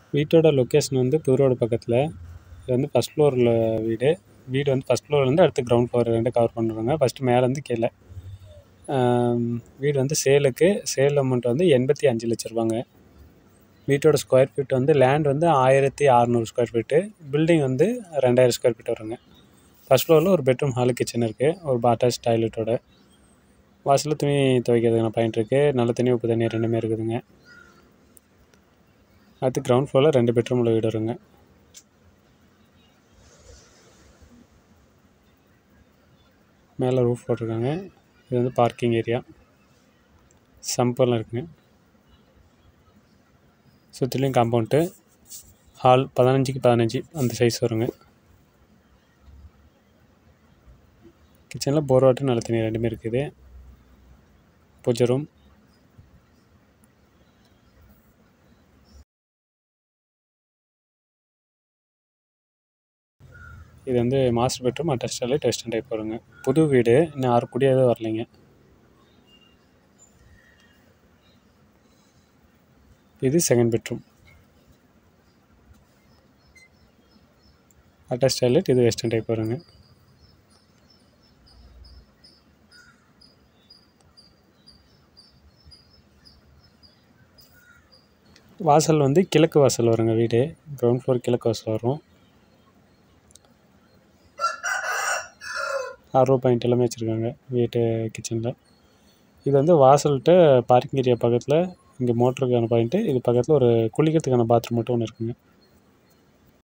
வீட்டோட லொக்கேஷன் வந்து புது ரோடு பக்கத்தில் இது வந்து ஃபஸ்ட் ஃப்ளோரில் வீடு வீடு வந்து ஃபஸ்ட் ஃப்ளோர்லேருந்து அடுத்து கிரவுண்ட் ஃப்ளோர் ரெண்டும் கவர் பண்ணுறோங்க ஃபஸ்ட்டு மேலேருந்து கீழே வீடு வந்து சேலுக்கு சேல் அமௌண்ட் வந்து எண்பத்தி அஞ்சு லட்ச ரூபாங்க வீட்டோட ஸ்கொயர் ஃபீட் வந்து லேண்ட் வந்து ஆயிரத்தி அறநூறு ஸ்கொயர் ஃபீட்டு பில்டிங் வந்து ரெண்டாயிரம் ஸ்கொயர் ஃபீட் வருங்க ஃபஸ்ட் ஃப்ளோரில் ஒரு பெட்ரூம் ஹாலு கிச்சன் இருக்குது ஒரு அட்டாச் டாய்லெட்டோட வாசலில் துணி துவைக்கிறதுக்கான பாயிண்ட் இருக்குது நல்ல தண்ணி உப்பு தண்ணி ரெண்டுமே இருக்குதுங்க அடுத்து கிரவுண்ட் ஃப்ளோரில் ரெண்டு பெட்ரூம் உள்ள வீடு வருங்க மேலே ரூஃப் போட்டிருக்காங்க இது வந்து பார்க்கிங் ஏரியா சம்பெல்லாம் இருக்குங்க சுற்றிலையும் காம்பவுண்ட்டு ஹால் பதினஞ்சுக்கு பதினஞ்சு அந்த சைஸ் வருங்க கிச்சனில் போர் வாட்டர் நல்ல தண்ணி ரெண்டுமே இருக்குது பூஜை ரூம் இது வந்து master bedroom attach toilet western type வருங்க புது வீடு இன்னும் ஆறு குடியாவது வரலைங்க இது செகண்ட் பெட்ரூம் அட்டாச் டாய்லெட் இது வெஸ்டர்ன் டைப் வருங்க வாசல் வந்து கிழக்கு வாசல் வருங்க வீடு கிரவுண்ட் ஃப்ளோர் கிழக்கு வாசல் வரும் ஆர்ஓ பாயிண்ட் எல்லாமே வச்சுருக்காங்க வீட்டு கிச்சனில் இது வந்து வாசல்கிட்ட பார்க்கிங் ஏரியா பக்கத்தில் இங்கே மோட்டருக்கான பாயிண்ட்டு இது பக்கத்தில் ஒரு குளிக்கிறதுக்கான பாத்ரூம் மட்டும் ஒன்று இருக்குங்க